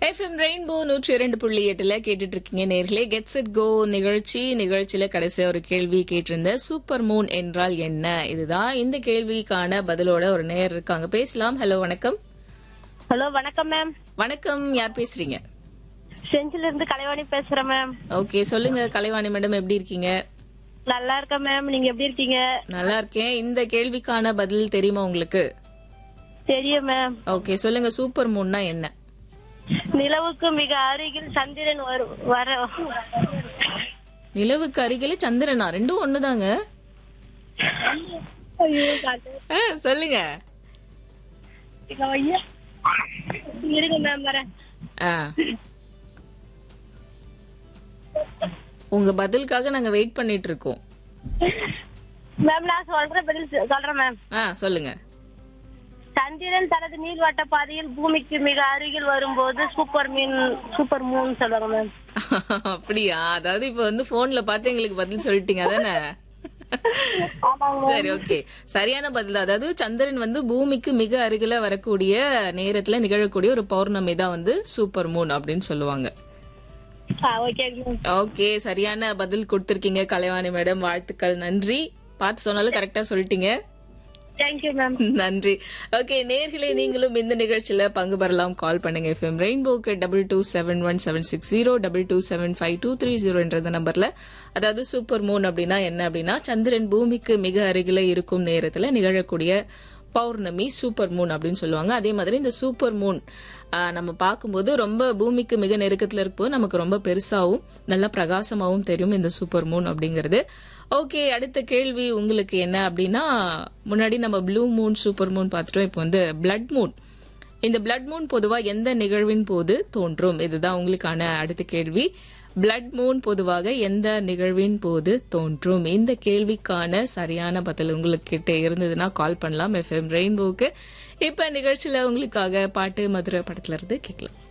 FM rainbow நூற்றி இரண்டு புள்ளி எட்டுல கேட்டுட்டு இருக்கீங்க நேர்களே கெட்ஸ் இட் கோ நிகழ்ச்சி நிகழ்ச்சியில கடைசியா ஒரு கேள்வி கேட்டிருந்த சூப்பர் மூன் என்றால் என்ன இதுதான் இந்த கேள்விக்கான பதிலோட ஒரு நேர் இருக்காங்க பேசலாம் ஹலோ வணக்கம் ஹலோ வணக்கம் மேம் வணக்கம் யார் பேசுறீங்க செஞ்சில இருந்து கலைவாணி பேசுறேன் மேம் ஓகே சொல்லுங்க கலைவாணி மேடம் எப்படி இருக்கீங்க நல்லா இருக்கேன் மேம் நீங்க எப்படி இருக்கீங்க நல்லா இருக்கேன் இந்த கேள்விக்கான பதில் தெரியுமா உங்களுக்கு தெரியும் மேம் ஓகே சொல்லுங்க சூப்பர் மூன்னா என்ன நிலவுக்கு மிக அருகில் சந்திரன் வரு வர நிலவுக்கு அருகில சந்திரனா ரெண்டும் ஒண்ணுதாங்க ஐயோ, காட்டு. ஆ, சொல்லுங்க இங்க வையா. இருங்க மேம் வரேன் ஆ. உங்க பதிலுக்காக நாங்க வெயிட் பண்ணிட்டு இருக்கோம் மேம் நான் சொல்றேன் பதில் சொ- சொல்றேன் மேம் ஆ சொல்லுங்க சந்திரன் தனது நீள்வட்ட பாதையில் பூமிக்கு மிக அருகில் வரும்போது சூப்பர் மீன் சூப்பர் மூன் சொல்லுவாங்க மேம் அப்படியா அதாவது இப்ப வந்து போன்ல பார்த்து எங்களுக்கு பதில் சொல்லிட்டீங்க அதானே சரி ஓகே சரியான பதில் தான். அதாவது சந்திரன் வந்து பூமிக்கு மிக அருகில வரக்கூடிய நேரத்துல நிகழக்கூடிய ஒரு பௌர்ணமி தான் வந்து சூப்பர் மூன் அப்படின்னு சொல்லுவாங்க ஓகே மேம் ஓகே சரியான பதில் கொடுத்திருக்கீங்க கலைவாணி மேடம் வாழ்த்துக்கள் நன்றி பார்த்து சொன்னாலும் கரெக்டா சொல்லிட்டீங்க தேங்க்யூ மேம் நன்றி ஓகே நேர்களே நீங்களும் இந்த நிகழ்ச்சியில பங்கு பெறலாம் கால் பண்ணுங்க எஃப்எம் ரெயின்போக்கு double two seven one seven six zero double two seven five two three zero என்ற நம்பர்ல அதாவது சூப்பர் மூன் அப்படின்னா என்ன அப்படின்னா சந்திரன் பூமிக்கு மிக அருகில இருக்கும் நேரத்துல நிகழக்கூடிய பௌர்ணமி சூப்பர் மூன் அப்படின்னு சொல்லுவாங்க அதே மாதிரி இந்த சூப்பர் மூன் ஆஹ், நம்ம பார்க்கும்போது ரொம்ப பூமிக்கு மிக நெருக்கத்துல இருக்கும்போது நமக்கு ரொம்ப பெருசாவும் நல்ல பிரகாசமாவும் தெரியும் இந்த சூப்பர் மூன் அப்படிங்கிறது ஓகே அடுத்த கேள்வி உங்களுக்கு என்ன அப்படின்னா முன்னாடி நம்ம ப்ளூ மூன் சூப்பர் மூன் பார்த்துட்டோம் இப்போ வந்து பிளட் மூன் இந்த பிளட் மூன் பொதுவா எந்த நிகழ்வின் போது தோன்றும் இதுதான் உங்களுக்கான அடுத்த கேள்வி பிளட் மூன் பொதுவாக எந்த நிகழ்வின் போது தோன்றும் இந்த கேள்விக்கான சரியான பதில் உங்களுக்கு கிட்ட இருந்ததுன்னா கால் பண்ணலாம் எஃப்எம் ரெயின்போக்கு இப்ப நிகழ்ச்சியில உங்களுக்காக பாட்டு மதுரை படத்துல இருந்து கேட்கலாம்